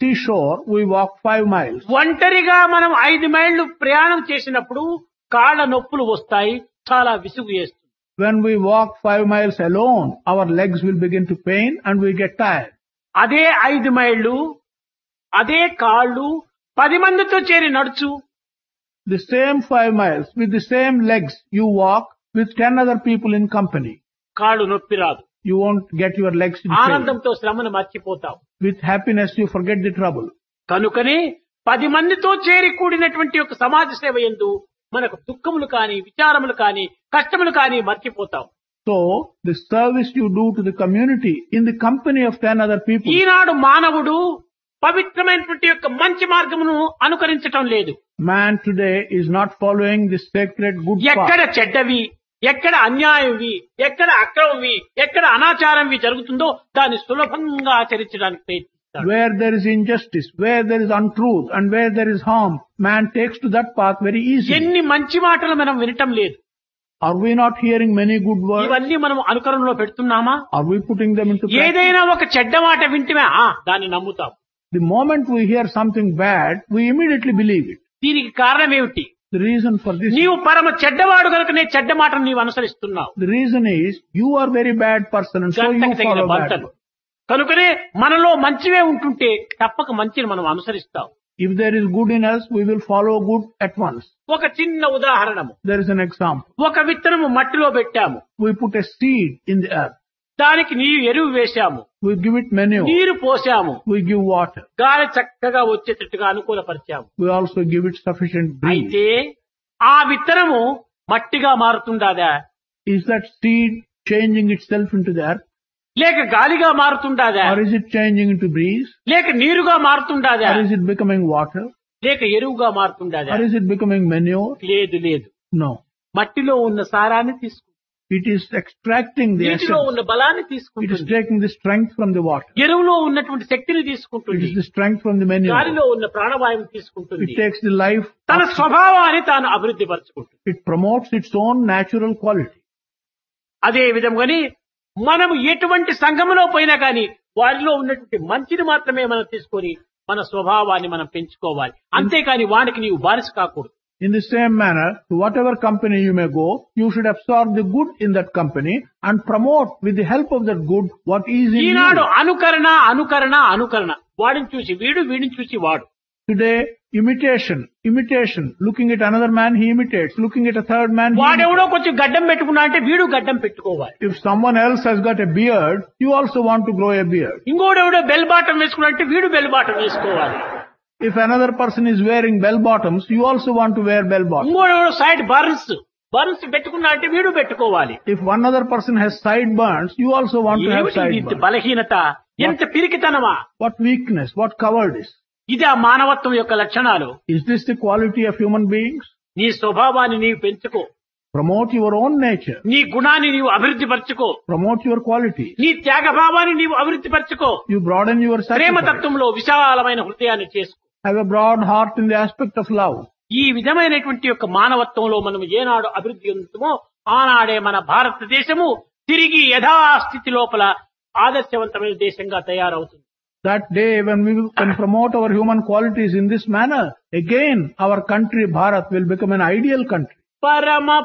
seashore, we walk five miles. ఒంటరిగా మనం ఐదు మైళ్ళు ప్రయాణం చేసినప్పుడు కాళ్ళ నొప్పులు వస్తాయి చాలా విసుగు వేస్తుంది When we walk five miles alone, our legs will begin to pain and we get tired. అదే ఐదు మైళ్ళు అదే కాళ్ళు పది మందితో చేరి నడుచు The same five miles with the same legs you walk with ten other people in company. కాళ్ళు నొప్పి రాదు You won't get your legs in pain. ఆనందంతో శ్రమను మర్చిపోతావు With happiness you forget the trouble. కనుకనే పది మందితో చేరి కూడినటువంటి ఒక సమాజ సేవ ఎందు మనకు దుఃఖములు కాని విచారములు కాని కష్టములు కాని మర్చిపోతాం So, the service you do to the community in the company of ten other people, ఈనాడు మానవుడు పవిత్రమైనటువంటి యొక్క మంచి మార్గమును అనుకరించటం లేదు man today is not following the sacred good ఎక్కడ path. చెడ్డవి ఎక్కడ అన్యాయంవి ఎక్కడ అక్రమవి ఎక్కడ అనాచారంవి జరుగుతుందో దాన్ని సులభంగా ఆచరించడానికి ప్రయత్నిస్తాడు Where there is injustice, where there is untruth, and where there is harm, man takes to that path very easily. ఎన్ని మంచి మాటలు మనం వినటం లేదు Are we not hearing many good words? ఇవన్నీ మనం అనుకరణలో పెడుతున్నామా Are we putting them into practice? ఏదైనా ఒక చెడ్డ మాట వింటమే ఆ దాన్ని నమ్ముతాం The moment we hear something bad, we immediately believe it. దీనికి కారణం ఏమిటి The reason for this, నీవు పరమ చెడ్డవాడు కనుకనే చెడ్డ మాటను నీవు అనుసరిస్తున్నావు the reason is you are very bad person and so you గంటకు తగిన follow bad. బంటలు కనుకనే మనలో మంచివే ఉంటుంటే తప్పక మంచిని మనం అనుసరిస్తాం If there is good in us, we will follow good at once. ఒక చిన్న ఉదాహరణము There is an example. ఒక విత్తనము మట్టిలో పెట్టాము We put a seed in the earth. దానికి నీరు ఎరువు వేశాము We give it manure. నీరు పోసాము We give water. గాలి చక్కగా వచ్చేటట్టుగా అనుకూలపరిచాము We also give it sufficient breeze. అయితే ఆ విత్తనము మట్టిగా మారుతుండాదా Is that seed changing itself into the earth? లేక గాలిగా మారుతుండాదా Or is it changing into breeze? లేక నీరుగా మారుతుండాదా Or is it becoming water? లేక ఎరువుగా మారుతుండాదా Or is it becoming manure? లేదు లేదు No. మట్టిలో ఉన్న సారాన్ని తీసుకుంటుంది It is extracting the నీటిలో essence. ఉన్న బలాన్ని It is తీసుకుంటుంది taking the strength from the water. ఎరువులో ఉన్నటువంటి శక్తిని It తీసుకుంటుంది is the strength from the manure. గాలిలో ఉన్న ప్రాణవాయువు తీసుకుంటుంది It takes the life. తన of- స్వభావాన్ని తాను అభివృద్ధి పరుచుకుంటుంది It promotes its own natural quality. అదే విధంగాని మనము ఎటువంటి సంఘములో పోయినా కానీ వారిలో ఉన్నటువంటి మంచిని మాత్రమే మనం తీసుకొని మన స్వభావాన్ని మనం పెంచుకోవాలి అంతేకాని వానికి నీవు బానిస కాకూడదు In the same manner, to whatever company you may go, you should absorb the good in that company and promote with the help of that good what is in Eenadu you. అనుకరణ అనుకరణ అనుకరణ వాడిని చూసి వీడు వీడిని చూసి వాడు Today, imitation, imitation. Looking at another man, he imitates. Looking at a third man, he imitates. వాడెవడో కొంచెం గడ్డం పెట్టుకున్నా అంటే వీడు గడ్డం పెట్టుకోవాలి If someone else has got a beard, you also want to grow a beard. ఇంకోడెవడో బెల్ బాటం వేసుకున్నా అంటే వీడు బెల్ బాటం వేసుకోవాలి If another person is wearing bell bottoms, you also want to wear bell bottoms. ఇంకోడెవడో sideburns burns పెట్టుకున్నా అంటే వీడు పెట్టుకోవాలి If one other person has sideburns, you also want to have ఏమిటి ఇంత sideburns. బలహీనత ఎంత పిరికితనమా What weakness, what cowardice. ఇది ఆ మానవత్వం యొక్క లక్షణాలు Is this the quality of human beings? నీ స్వభావాన్ని నీవు పెంచుకో Promote your own nature. నీ గుణాన్ని నీవు అభివృద్ధి పరచుకో Promote your qualities. నీ త్యాగభావాన్ని నీవు అభివృద్ధి పరచుకో You broaden your sacrifice. ప్రేమతత్వంలో విశాలమైన హృదయాన్ని చేసుకో Have a broad heart in the aspect of love. ఈ విధమైనటువంటి యొక్క మానవత్వంలో మనం ఏనాడు అభివృద్ధి చెందుతామో ఆనాడే మన భారతదేశము తిరిగి యథాస్థితి లోపల ఆదర్శవంతమైన దేశంగా తయారవుతుంది That day when we can promote our human qualities in this manner, again our country Bharat will become an ideal country. పరమ